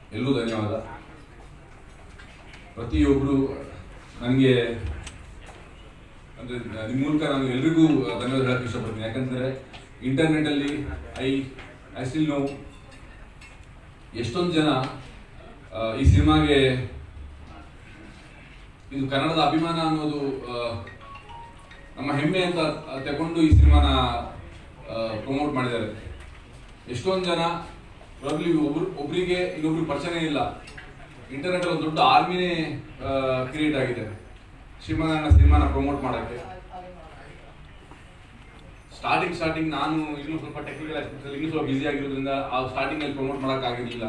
ಎಲ್ಲರೂ ಧನ್ಯವಾದ ಪ್ರತಿಯೊಬ್ಬರು ನನಗೆ ಅಂದರೆ ನಿಮ್ಮ ಮೂಲಕ ನಾನು ಎಲ್ರಿಗೂ ಧನ್ಯವಾದ ಹೇಳಕ್ಕೆ ಇಷ್ಟಪಡ್ತೀನಿ ಯಾಕಂದರೆ ಇಂಟರ್ನೆಟ್ಟಲ್ಲಿ ಐ ಐ ಸ್ಟಿಲ್ ನೋ ಎಷ್ಟೊಂದು ಜನ ಆ, ಈ ಸಿನಿಮಾಗೆ ಇದು ಕನ್ನಡದ ಅಭಿಮಾನ ಅನ್ನೋದು ಆ, ನಮ್ಮ ಹೆಮ್ಮೆ ಅಂತ ತಗೊಂಡು ಈ ಸಿನಿಮಾನ ಪ್ರಮೋಟ್ ಮಾಡಿದ್ದಾರೆ ಎಷ್ಟೊಂದು ಜನ ಪ್ರಾಬ್ಲಿ ಒಬ್ರು ಒಬ್ರಿಗೆ ಇನ್ನೊಬ್ರಿಗೆ ಪರಿಚಯ ಇಲ್ಲ ಇಂಟರ್ನೆಟ್ ಒಂದು ದೊಡ್ಡ ಆರ್ಮಿನೇ ಕ್ರಿಯೇಟ್ ಆಗಿದೆ ಶ್ರೀಮಂತನ ಸಿನಿಮಾನ ಪ್ರಮೋಟ್ ಮಾಡಕ್ಕೆ ಸ್ಟಾರ್ಟಿಂಗ್ ಸ್ಟಾರ್ಟಿಂಗ್ ನಾನು ಇನ್ನೂ ಸ್ವಲ್ಪ ಟೆಕ್ನಿಕಲ್ ಆಸ್ಪೆಕ್ಟ್ ಇನ್ನೂ ಸ್ವಲ್ಪ ಬಿಸಿ ಆಗಿರೋದ್ರಿಂದ ಆ ಸ್ಟಾರ್ಟಿಂಗ್ ಅಲ್ಲಿ ಪ್ರಮೋಟ್ ಮಾಡಕ್ ಆಗಿರ್ಲಿಲ್ಲ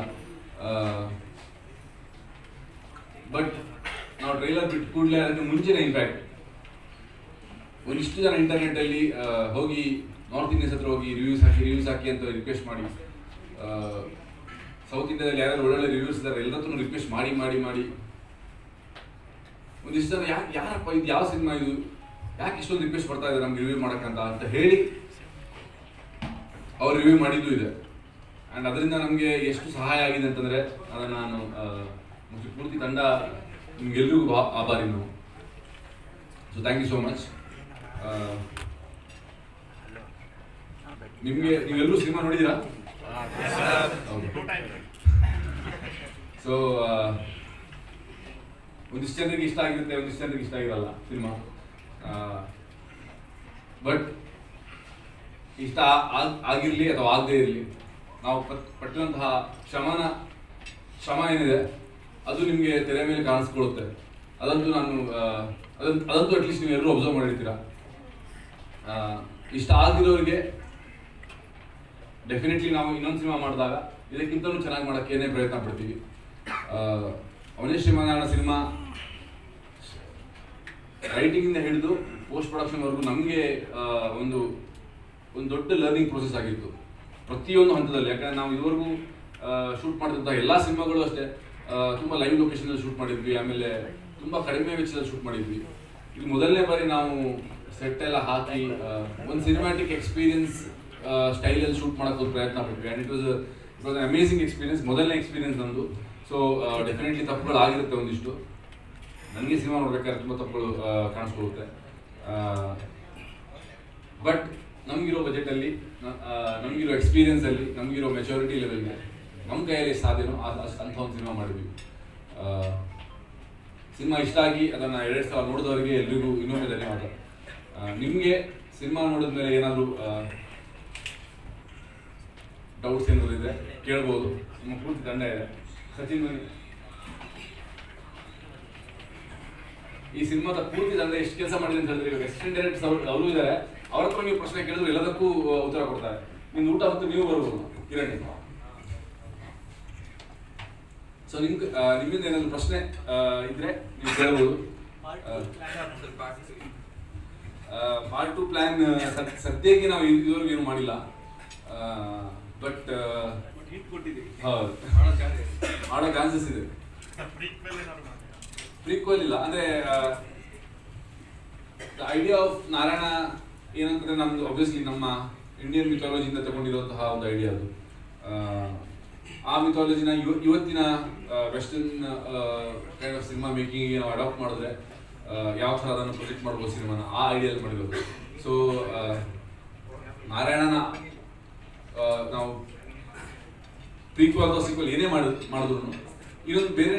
ಬಟ್ ನಾವು ಟ್ರೈಲರ್ ಬಿಟ್ಟು ಕೂಡಲೇ ಅದಕ್ಕೆ ಮುಂಚೆನೇ ಇನ್ಫ್ಯಾಕ್ಟ್ ಒಂದಿಷ್ಟು ಜನ ಇಂಟರ್ನೆಟ್ ಅಲ್ಲಿ ಆ, ಹೋಗಿ ನಾರ್ತ್ ಇಂಡಿಯನ್ಸ್ ಹತ್ರ ಹೋಗಿ ರಿವ್ಯೂಸ್ ಹಾಕಿ ರಿವ್ಯೂಸ್ ಹಾಕಿ ಅಂತ ರಿಕ್ವೆಸ್ಟ್ ಮಾಡಿ ಸೌತ್ ಇಂಡಿಯಾದಲ್ಲಿ ಯಾರು ಒಳ್ಳೊಳ್ಳೆ ರಿವ್ಯೂಸ್ ಇದ್ದಾರೆ ಎಲ್ಲರತ್ರ ರಿಕ್ವೆಸ್ಟ್ ಮಾಡಿ ಮಾಡಿ ಮಾಡಿ ಒಂದಿಷ್ಟು ಜನ ಯಾಕೆ ಯಾರಪ್ಪ ಇದು ಯಾವ ಸಿನಿಮಾ ಇದು ಯಾಕೆ ಇಷ್ಟೊಂದು ರಿಕ್ವೆಸ್ಟ್ ಬರ್ತಾ ಇದೆ ನಮ್ಗೆ ರಿವ್ಯೂ ಮಾಡಕ್ಕಂತ ಅಂತ ಹೇಳಿ ಅವ್ರು ರಿವ್ಯೂ ಮಾಡಿದ್ದು ಇದೆ ಆ್ಯಂಡ್ ಅದರಿಂದ ನಮಗೆ ಎಷ್ಟು ಸಹಾಯ ಆಗಿದೆ ಅಂತಂದರೆ ಅದನ್ನು ನಾನು ಆ, ಮುಖ್ಯ ಪೂರ್ತಿ ತಂಡ ನಿಮ್ಗೆಲ್ರಿಗೂ ಬಾ ಆಭಾರಿ ನಾವು so thank you so much ನಿಮಗೆ ನೀವೆಲ್ಲರೂ ಸಿನಿಮಾ ನೋಡಿದ್ದೀರಾ ಸೊ ಒಂದಿಷ್ಟು ಜನರಿಗೆ ಇಷ್ಟ ಆಗಿರುತ್ತೆ ಒಂದಿಷ್ಟು ಜನರಿಗೆ ಇಷ್ಟ ಆಗಿರಲ್ಲ ಸಿನಿಮಾ ಬಟ್ ಇಷ್ಟ ಆಗ್- ಆಗಿರ್ಲಿ ಅಥವಾ ಆಗದೇ ಇರಲಿ ನಾವು ಪಟ್- ಪಟ್ಟಿರುವಂತಹ ಶ್ರಮನ ಶ್ರಮ ಏನಿದೆ ಅದು ನಿಮಗೆ ತೆರೆ ಮೇಲೆ ಕಾಣಿಸ್ಕೊಳ್ಳುತ್ತೆ ಅದಂತೂ ನಾನು ಆ, ಅದಂತೂ ಅದಂತೂ ಅಟ್ಲೀಸ್ಟ್ ನೀವು ಎಲ್ಲರೂ ಅಬ್ಸರ್ವ್ ಮಾಡಿರ್ತೀರ ಆ, ಇಷ್ಟ ಆಗಿರೋರಿಗೆ ಡೆಫಿನೆಟ್ಲಿ ನಾವು ಇನ್ನೊಂದು ಸಿನಿಮಾ ಮಾಡಿದಾಗ ಇದಕ್ಕಿಂತಲೂ ಚೆನ್ನಾಗಿ ಮಾಡೋಕ್ಕೆ ಏನೇ ಪ್ರಯತ್ನ ಪಡ್ತೀವಿ ಅವನೇ ಶ್ರೀಮನಾರಾಯಣ ಸಿನಿಮಾ ರೈಟಿಂಗಿಂದ ಹಿಡಿದು ಪೋಸ್ಟ್ ಪ್ರೊಡಕ್ಷನ್ವರೆಗೂ ನಮಗೆ ಒಂದು ಒಂದು ದೊಡ್ಡ ಲರ್ನಿಂಗ್ ಪ್ರೊಸೆಸ್ ಆಗಿತ್ತು ಪ್ರತಿಯೊಂದು ಹಂತದಲ್ಲಿ ಯಾಕಂದ್ರೆ ನಾವು ಇದುವರೆಗೂ ಶೂಟ್ ಮಾಡಿದಂಥ ಎಲ್ಲ ಸಿನಿಮಾಗಳು ಅಷ್ಟೇ ಆ, ತುಂಬ ಲೈವ್ ಲೊಕೇಶನಲ್ಲಿ ಶೂಟ್ ಮಾಡಿದ್ವಿ ಆಮೇಲೆ ತುಂಬ ಕಡಿಮೆ ವೆಚ್ಚದಲ್ಲಿ ಶೂಟ್ ಮಾಡಿದ್ವಿ ಇದು ಮೊದಲನೇ ಬಾರಿ ನಾವು ಸೆಟ್ ಎಲ್ಲ ಹಾಕಿ ಒಂದು ಸಿನಿಮ್ಯಾಟಿಕ್ ಎಕ್ಸ್ಪೀರಿಯನ್ಸ್ ಸ್ಟೈಲಲ್ಲಿ ಶೂಟ್ ಮಾಡೋಕ್ಕೆ ಒಂದು ಪ್ರಯತ್ನ ಪಟ್ವಿ and it was it was amazing experience ಮೊದಲನೇ ಎಕ್ಸ್ಪೀರಿಯನ್ಸ್ ನಮ್ಮದು ಸೊ ಡೆಫಿನೆಟ್ಲಿ ತಪ್ಪುಗಳು ಆಗಿರುತ್ತೆ ಒಂದಿಷ್ಟು ನನಗೆ ಸಿನಿಮಾ ನೋಡ್ಬೇಕಾದ್ರೆ ತುಂಬ ತಪ್ಪುಗಳು ಆ, ಕಾಣಿಸ್ಕೊಳ್ಳುತ್ತೆ ಬಟ್ ನಮಗಿರೋ ಬಜೆಟಲ್ಲಿ ನಮಗಿರೋ ಎಕ್ಸ್ಪೀರಿಯನ್ಸಲ್ಲಿ ನಮಗಿರೋ ಮೆಚುರಿಟಿ ಲೆವೆಲ್ಗೆ ನಮ್ಮ ಕೈಯಲ್ಲಿ ಎಷ್ಟು ಸಾಧ್ಯನೋ ಆ- ಅಷ್ಟ್- ಅಂಥ ಒಂದು ಸಿನಿಮಾ ಮಾಡಿದ್ವಿ ಸಿನಿಮಾ ಇಷ್ಟ ಆಗಿ ಅದನ್ನು ಎರಡು ಸಲ ನೋಡಿದವರಿಗೆ ಎಲ್ರಿಗೂ ಇನ್ನೊಮ್ಮೆ ಧನ್ಯವಾದ ನಿಮಗೆ ಸಿನಿಮಾ ನೋಡಿದ್ಮೇಲೆ ಏನಾದರೂ ಡೌಟ್ಸ್ ಏನಾದರೂ ಇದ್ರೆ ಕೇಳ್ಬೋದು ನಿಮ್ಮ ಪೂರ್ತಿ ತಂಡ ಇದೆ ಸಚಿನ್ ಬನ್ನಿ ಈ ಸಿನಿಮಾದ ಪೂರ್ತಿ ತಂಡ ಎಷ್ಟು ಕೆಲಸ ಮಾಡಿದೆ ಅಂತ ಹೇಳಿದ್ರೆ ಇವಾಗ ಅಸಿಸ್ಟೆಂಟ್ ಡೈರೆಕ್ಟರ್ಸ್ ಅವರು ಅವರು ಇದ್ದಾರೆ ಅವ್ರ ಹತ್ರ ನೀವು ಪ್ರಶ್ನೆ ಕೇಳಿದ್ರು ಎಲ್ಲದಕ್ಕೂ ಆ, ಉತ್ತರ ಕೊಡ್ತಾರೆ ನಿಮ್ದು ಊಟ ಹೊತ್ತು ನೀವು ಬರ್ಬೋದು ಕಿರಣಿ ಸೊ ನಿಮ್ ಆ, ನಿಮ್ಮಿಂದ ಏನಾದ್ರು ಪ್ರಶ್ನೆ ಆ, ಇದ್ರೆ ನೀವು ಕೇಳ್ಬೋದು ಪಾರ್ಟ್ ಟು ಪ್ಲಾನ್ ಸದ್ಯಕ್ಕೆ ನಾವು ಇದ್- ಇದುವರೆಗೂ ಏನು ಮಾಡಿಲ್ಲ ಬಟ್ ಹೌದು ಮಾಡೋ ಚಾನ್ಸಸ್ ಇದೆ ಪ್ರೀಕ್ವಲ್ ಇಲ್ಲ ಅಂದ್ರೆ ಐಡಿಯಾ ಆಫ್ ನಾರಾಯಣ ಏನಂತಂದ್ರೆ ನಮ್ದು ಒಬ್ವಿಯಸ್ಲಿ ನಮ್ಮ ಇಂಡಿಯನ್ ಮಿಥಾಲಜಿಯಿಂದ ತಗೊಂಡಿರುವಂತಹ ಒಂದು ಐಡಿಯಾ ಅದು ಆ, ಆ ಮಿಥಾಲಜಿನ ಇವತ್ತಿನ western kind of cinema making ನಾವು ಅಡಾಪ್ಟ್ ಮಾಡಿದ್ರೆ ಆ, ಯಾವ ಥರ ಅದನ್ನು ಪ್ರೊಜೆಕ್ಟ್ ಮಾಡ್ಬೋದು ಸಿನಿಮಾನ ಆ ಐಡಿಯಲ್ಲಿ ಮಾಡಿರೋದು ಸೊ ನಾರಾಯಣನ ಆ, ನಾವು ಪ್ರೀಕ್ವಲ್ ಅಥವಾ ಸೀಕ್ವಲ್ ಏನೇ ಮಾಡ ಮಾಡಿದ್ರು ಇನ್ನೊಂದು ಬೇರೆ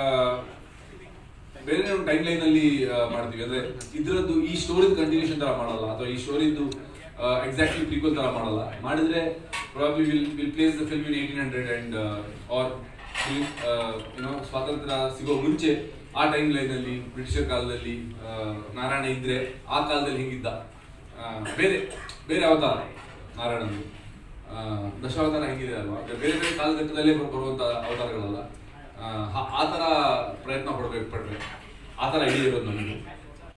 ಬೇರೆ ಒಂದು ಟೈಮ್ ಲೈನ್ ಅಲ್ಲಿ ಆ, ಮಾಡ್ತೀವಿ ಅಂದ್ರೆ ಇದ್ರದ್ದು ಈ ಸ್ಟೋರಿದ್ ಕಂಟಿನ್ಯೂಷನ್ ತರ ಮಾಡಲ್ಲ ಅಥವಾ ಈ ಸ್ಟೋರಿದ್ದು ಎಕ್ಸಾಕ್ಟ್ಲಿ ಪ್ರೀಕ್ವಲ್ ತರ ಮಾಡಲ್ಲ ಮಾಡಿದ್ರೆ probably will will place the film in eighteen hundred and or ಏನೋ ಸ್ವಾತಂತ್ರ್ಯ ಸಿಗೋ ಮುಂಚೆ ಆ ಟೈಮ್ ಲೈನ್ ಅಲ್ಲಿ ಬ್ರಿಟಿಷರ್ ಕಾಲದಲ್ಲಿ ಆ, ನಾರಾಯಣ ಇದ್ರೆ ಆ ಕಾಲದಲ್ಲಿ ಹಿಂಗಿದ್ದ ಆ, ಬೇರೆ ಬೇರೆ ಅವತಾರ ನಾರಾಯಣಂದು ಆ, ದಶಾವತಾರ ಹೆಂಗಿದೆ ಅಲ್ವಾ ಅಂದ್ರೆ ಬೇರೆ ಬೇರೆ ಕಾಲಘಟ್ಟದಲ್ಲೇ ಬರು- ಬರುವಂತ ಅವತಾರಗಳಲ್ಲ ಆ, ಆ- ಆ ಥರ ಪ್ರಯತ್ನ ಪಡ್ಬೇಕು ಪಟ್ರೆ ಆ ಥರ ಐಡಿಯಾ ಇರೋದು ನಮಗೆ